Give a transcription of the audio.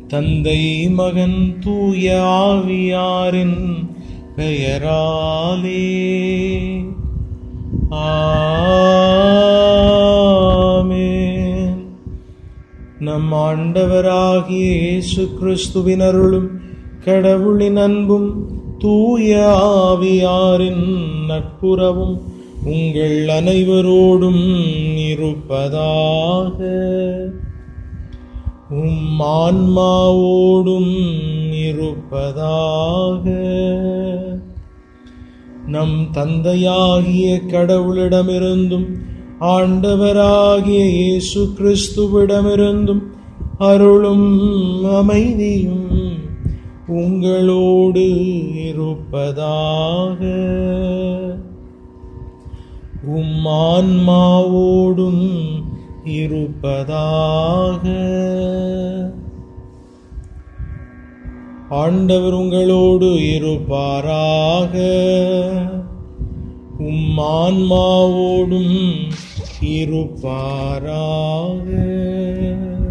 தந்தை மகன் தூய ஆவியாரின் பெயராலே ஆமென் நம் ஆண்டவராகிய இயேசு கிறிஸ்துவின் அருளும் கடவுளின் அன்பும் தூய ஆவியாரின் நட்புறவும் உங்கள் அனைவரோடும் இருப்பதாக உம் ஆன்மாவோடும் இருப்பதாக நம் தந்தையாகிய கடவுளிடமிருந்தும் ஆண்டவராகிய இயேசு கிறிஸ்துவிடமிருந்தும் அருளும் அமைதியும் உங்களோடு இருப்பதாக உம் ஆன்மாவோடும் இருப்பதாக ஆண்டவர் உங்களோடு இருப்பாராக உம் ஆன்மாவோடும் இருப்பாராக